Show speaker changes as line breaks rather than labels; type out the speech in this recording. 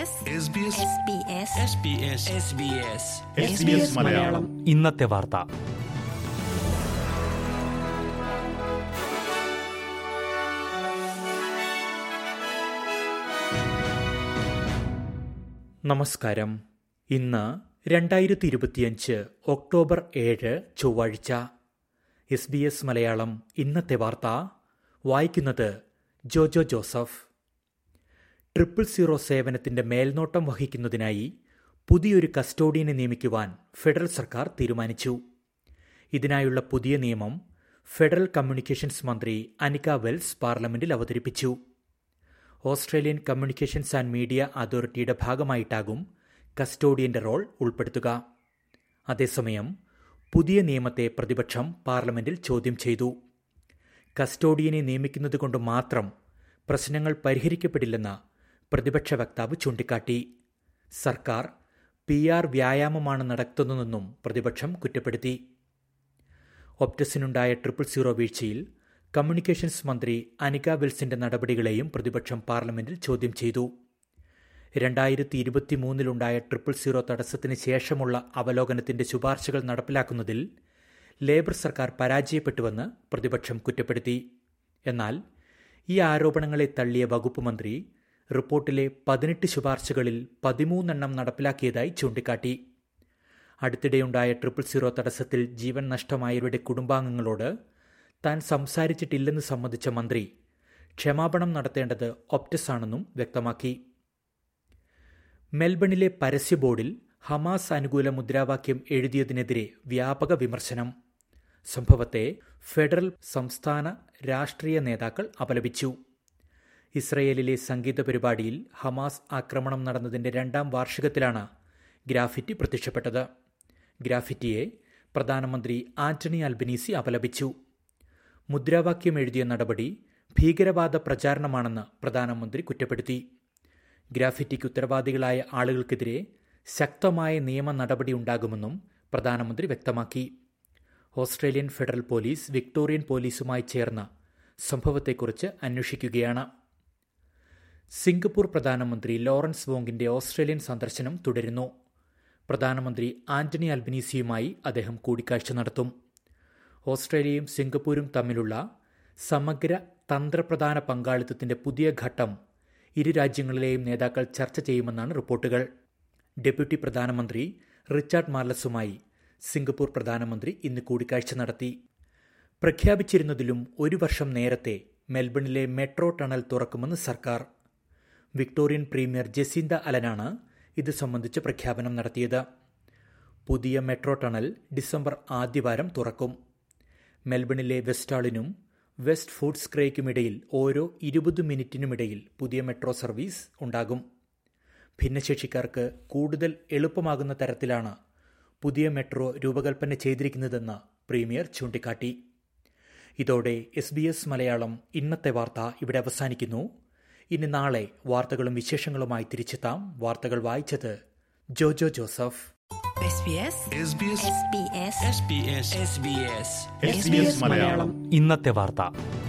മലയാളം
ഇന്നത്തെ വാർത്ത നമസ്കാരം ഇന്ന് രണ്ടായിരത്തി ഇരുപത്തിയഞ്ച് ഒക്ടോബർ ഏഴ് ചൊവ്വാഴ്ച എസ് ബി എസ് മലയാളം ഇന്നത്തെ വാർത്ത വായിക്കുന്നത് ജോജോ ജോസഫ് ട്രിപ്പിൾ സീറോ സേവനത്തിന്റെ മേൽനോട്ടം വഹിക്കുന്നതിനായി പുതിയൊരു കസ്റ്റോഡിയനെ നിയമിക്കുവാൻ ഫെഡറൽ സർക്കാർ തീരുമാനിച്ചു ഇതിനായുള്ള പുതിയ നിയമം ഫെഡറൽ കമ്മ്യൂണിക്കേഷൻസ് മന്ത്രി അനിക വെൽസ് പാർലമെന്റിൽ അവതരിപ്പിച്ചു ഓസ്ട്രേലിയൻ കമ്മ്യൂണിക്കേഷൻസ് ആൻഡ് മീഡിയ അതോറിറ്റിയുടെ ഭാഗമായിട്ടാകും കസ്റ്റോഡിയന്റെ റോൾ ഉൾപ്പെടുത്തുക അതേസമയം പുതിയ നിയമത്തെ പ്രതിപക്ഷം പാർലമെന്റിൽ ചോദ്യം ചെയ്തു കസ്റ്റോഡിയനെ നിയമിക്കുന്നതുകൊണ്ട് മാത്രം പ്രശ്നങ്ങൾ പരിഹരിക്കപ്പെടില്ലെന്ന് പ്രതിപക്ഷ വക്താവ് ചൂണ്ടിക്കാട്ടി സർക്കാർ പി ആർ വ്യായാമമാണ് നടത്തുന്നതെന്നും പ്രതിപക്ഷം കുറ്റപ്പെടുത്തി ഒപ്റ്റസിനുണ്ടായ ട്രിപ്പിൾ സീറോ വീഴ്ചയിൽ കമ്മ്യൂണിക്കേഷൻസ് മന്ത്രി അനിക വിൽസിന്റെ നടപടികളെയും പ്രതിപക്ഷം പാർലമെന്റിൽ ചോദ്യം ചെയ്തു രണ്ടായിരത്തി ഇരുപത്തിമൂന്നിലുണ്ടായ ട്രിപ്പിൾ സീറോ തടസ്സത്തിന് ശേഷമുള്ള അവലോകനത്തിന്റെ ശുപാർശകൾ നടപ്പിലാക്കുന്നതിൽ ലേബർ സർക്കാർ പരാജയപ്പെട്ടുവെന്ന് പ്രതിപക്ഷം കുറ്റപ്പെടുത്തി എന്നാൽ ഈ ആരോപണങ്ങളെ തള്ളിയ വകുപ്പ് മന്ത്രി റിപ്പോർട്ടിലെ പതിനെട്ട് ശുപാർശകളിൽ പതിമൂന്നെണ്ണം നടപ്പിലാക്കിയതായി ചൂണ്ടിക്കാട്ടി അടുത്തിടെയുണ്ടായ ട്രിപ്പിൾ സീറോ തടസ്സത്തിൽ ജീവൻ നഷ്ടമായവരുടെ കുടുംബാംഗങ്ങളോട് താൻ സംസാരിച്ചിട്ടില്ലെന്ന് സമ്മതിച്ച മന്ത്രി ക്ഷമാപണം നടത്തേണ്ടത് ഒപ്റ്റസ് ആണെന്നും വ്യക്തമാക്കി മെൽബണിലെ പരസ്യ ബോർഡിൽ ഹമാസ് അനുകൂല മുദ്രാവാക്യം എഴുതിയതിനെതിരെ വ്യാപക വിമർശനം സംഭവത്തെ ഫെഡറൽ സംസ്ഥാന രാഷ്ട്രീയ നേതാക്കൾ അപലപിച്ചു ഇസ്രയേലിലെ സംഗീത പരിപാടിയിൽ ഹമാസ് ആക്രമണം നടന്നതിന്റെ രണ്ടാം വാർഷികത്തിലാണ് ഗ്രാഫിറ്റി പ്രത്യക്ഷപ്പെട്ടത് ഗ്രാഫിറ്റിയെ പ്രധാനമന്ത്രി ആന്റണി അൽബനീസി അപലപിച്ചു മുദ്രാവാക്യം എഴുതിയ നടപടി ഭീകരവാദ പ്രചാരണമാണെന്ന് പ്രധാനമന്ത്രി കുറ്റപ്പെടുത്തി ഗ്രാഫിറ്റിക്ക് ഉത്തരവാദികളായ ആളുകൾക്കെതിരെ ശക്തമായ നിയമ നടപടി ഉണ്ടാകുമെന്നും പ്രധാനമന്ത്രി വ്യക്തമാക്കി ഓസ്ട്രേലിയൻ ഫെഡറൽ പോലീസ് വിക്ടോറിയൻ പോലീസുമായി ചേർന്ന് സംഭവത്തെക്കുറിച്ച് അന്വേഷിക്കുകയാണ് സിംഗപ്പൂർ പ്രധാനമന്ത്രി ലോറൻസ് വോങ്ങിന്റെ ഓസ്ട്രേലിയൻ സന്ദർശനം തുടരുന്നു പ്രധാനമന്ത്രി ആന്റണി അൽബനീസിയുമായി അദ്ദേഹം കൂടിക്കാഴ്ച നടത്തും ഓസ്ട്രേലിയയും സിംഗപ്പൂരും തമ്മിലുള്ള സമഗ്ര തന്ത്രപ്രധാന പങ്കാളിത്തത്തിന്റെ പുതിയ ഘട്ടം ഇരു രാജ്യങ്ങളിലെയും നേതാക്കൾ ചർച്ച ചെയ്യുമെന്നാണ് റിപ്പോർട്ടുകൾ ഡെപ്യൂട്ടി പ്രധാനമന്ത്രി റിച്ചാർഡ് മാർലസുമായി സിംഗപ്പൂർ പ്രധാനമന്ത്രി ഇന്ന് കൂടിക്കാഴ്ച നടത്തി പ്രഖ്യാപിച്ചിരുന്നതിലും ഒരു വർഷം നേരത്തെ മെൽബണിലെ മെട്രോ ടണൽ തുറക്കുമെന്ന് സർക്കാർ വിക്ടോറിയൻ പ്രീമിയർ ജസീന്ത അലനാണ് ഇത് സംബന്ധിച്ച് പ്രഖ്യാപനം നടത്തിയത് പുതിയ മെട്രോ ടണൽ ഡിസംബർ ആദ്യവാരം തുറക്കും മെൽബണിലെ വെസ്റ്റാളിനും വെസ്റ്റ് ഫുഡ്സ് ക്രേക്കുമിടയിൽ ഓരോ ഇരുപത് മിനിറ്റിനുമിടയിൽ പുതിയ മെട്രോ സർവീസ് ഉണ്ടാകും ഭിന്നശേഷിക്കാർക്ക് കൂടുതൽ എളുപ്പമാകുന്ന തരത്തിലാണ് പുതിയ മെട്രോ രൂപകൽപ്പന ചെയ്തിരിക്കുന്നതെന്ന് പ്രീമിയർ ചൂണ്ടിക്കാട്ടി ഇതോടെ എസ് ബി എസ് മലയാളം ഇന്നത്തെ വാർത്ത ഇവിടെ അവസാനിക്കുന്നു ഇനി നാളെ വാർത്തകളും വിശേഷങ്ങളുമായി തിരിച്ചെത്താം വാർത്തകൾ വായിച്ചത് ജോജോ ജോസഫ്
SBS മലയാളം
ഇന്നത്തെ വാർത്ത